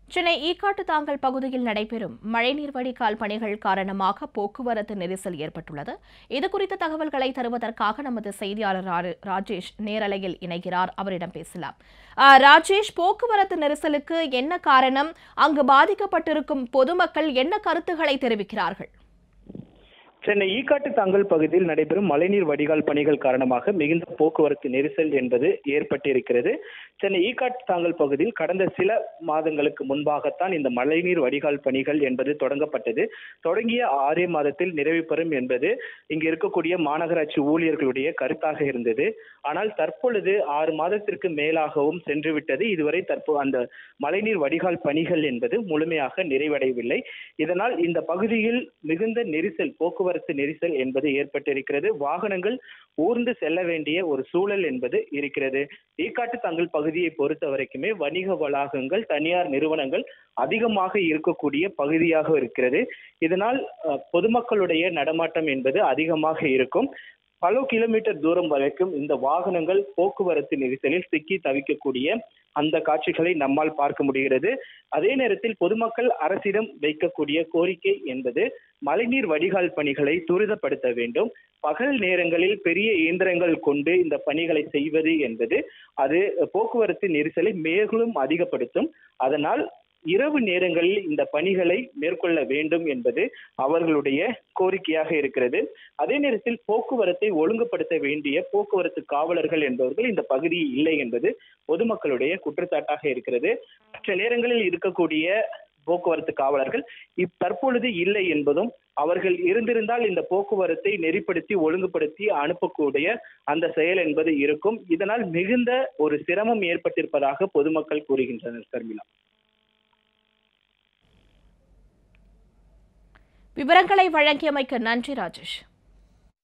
சென்னை ஈக்காட்டு தாங்கல் பகுதியில் நடைபெறும் மழைநீர் வடிகால் பணிகள் காரணமாக போக்குவரத்து நெரிசல் ஏற்பட்டுள்ளது இதுகுறித்த தகவல்களை தருவதற்காக நமது செய்தியாளர் ரா- ராஜேஷ் நேரலையில் இணைகிறார் அவரிடம் பேசலாம் ஆ, ராஜேஷ் போக்குவரத்து நெரிசலுக்கு என்ன காரணம் அங்கு பாதிக்கப்பட்டிருக்கும் பொதுமக்கள் என்ன கருத்துக்களை தெரிவிக்கிறார்கள் சென்னை ஈக்காட்டு தாங்கல் பகுதியில் நடைபெறும் மழைநீர் வடிகால் பணிகள் காரணமாக மிகுந்த போக்குவரத்து நெரிசல் என்பது ஏற்பட்டிருக்கிறது சென்னை ஈக்காட்டு தாங்கல் பகுதியில் கடந்த சில மாதங்களுக்கு முன்பாகத்தான் இந்த மழைநீர் வடிகால் பணிகள் என்பது தொடங்கப்பட்டது தொடங்கிய ஆறே மாதத்தில் நிறைவு பெறும் என்பது இங்கு இருக்கக்கூடிய மாநகராட்சி ஊழியர்களுடைய கருத்தாக இருந்தது ஆனால் தற்பொழுது ஆறு மாதத்திற்கு மேலாகவும் சென்றுவிட்டது இதுவரை தற்போ அந்த மழைநீர் வடிகால் பணிகள் என்பது முழுமையாக நிறைவடையவில்லை இதனால் இந்த பகுதியில் மிகுந்த நெரிசல் போக்குவரத்து நெரிசல் என்பது ஏற்பட்டிருக்கிறது வாகனங்கள் ஊர்ந்து செல்ல வேண்டிய ஒரு சூழல் என்பது இருக்கிறது ஈக்காட்டு தங்கள் பகுதியை பொறுத்த வரைக்குமே வணிக வளாகங்கள் தனியார் நிறுவனங்கள் அதிகமாக இருக்கக்கூடிய பகுதியாக இருக்கிறது இதனால் அஹ், பொதுமக்களுடைய நடமாட்டம் என்பது அதிகமாக இருக்கும் பல கிலோமீட்டர் தூரம் வரைக்கும் இந்த வாகனங்கள் போக்குவரத்து நெரிசலில் சிக்கி தவிக்கக்கூடிய அந்த காட்சிகளை நம்மால் பார்க்க முடிகிறது அதே நேரத்தில் பொதுமக்கள் அரசிடம் வைக்கக்கூடிய கோரிக்கை என்பது மழைநீர் வடிகால் பணிகளை துரிதப்படுத்த வேண்டும் பகல் நேரங்களில் பெரிய இயந்திரங்கள் கொண்டு இந்த பணிகளை செய்வது என்பது அது போக்குவரத்து நெரிசலை மேலும் அதிகப்படுத்தும் அதனால் இரவு நேரங்களில் இந்த பணிகளை மேற்கொள்ள வேண்டும் என்பது அவர்களுடைய கோரிக்கையாக இருக்கிறது அதே நேரத்தில் போக்குவரத்தை ஒழுங்குபடுத்த வேண்டிய போக்குவரத்து காவலர்கள் என்பவர்கள் இந்த பகுதியில் இல்லை என்பது பொதுமக்களுடைய குற்றச்சாட்டாக இருக்கிறது மற்ற நேரங்களில் இருக்கக்கூடிய போக்குவரத்து காவலர்கள் இப் தற்பொழுது இல்லை என்பதும் அவர்கள் இருந்திருந்தால் இந்த போக்குவரத்தை நெறிப்படுத்தி ஒழுங்குபடுத்தி அனுப்பக்கூடிய அந்த செயல் என்பது இருக்கும் இதனால் மிகுந்த ஒரு சிரமம் ஏற்பட்டிருப்பதாக பொதுமக்கள் கூறுகின்றனர் சர்மிளா விவரங்களை வழங்கியமைக்கு நன்றி ராஜேஷ்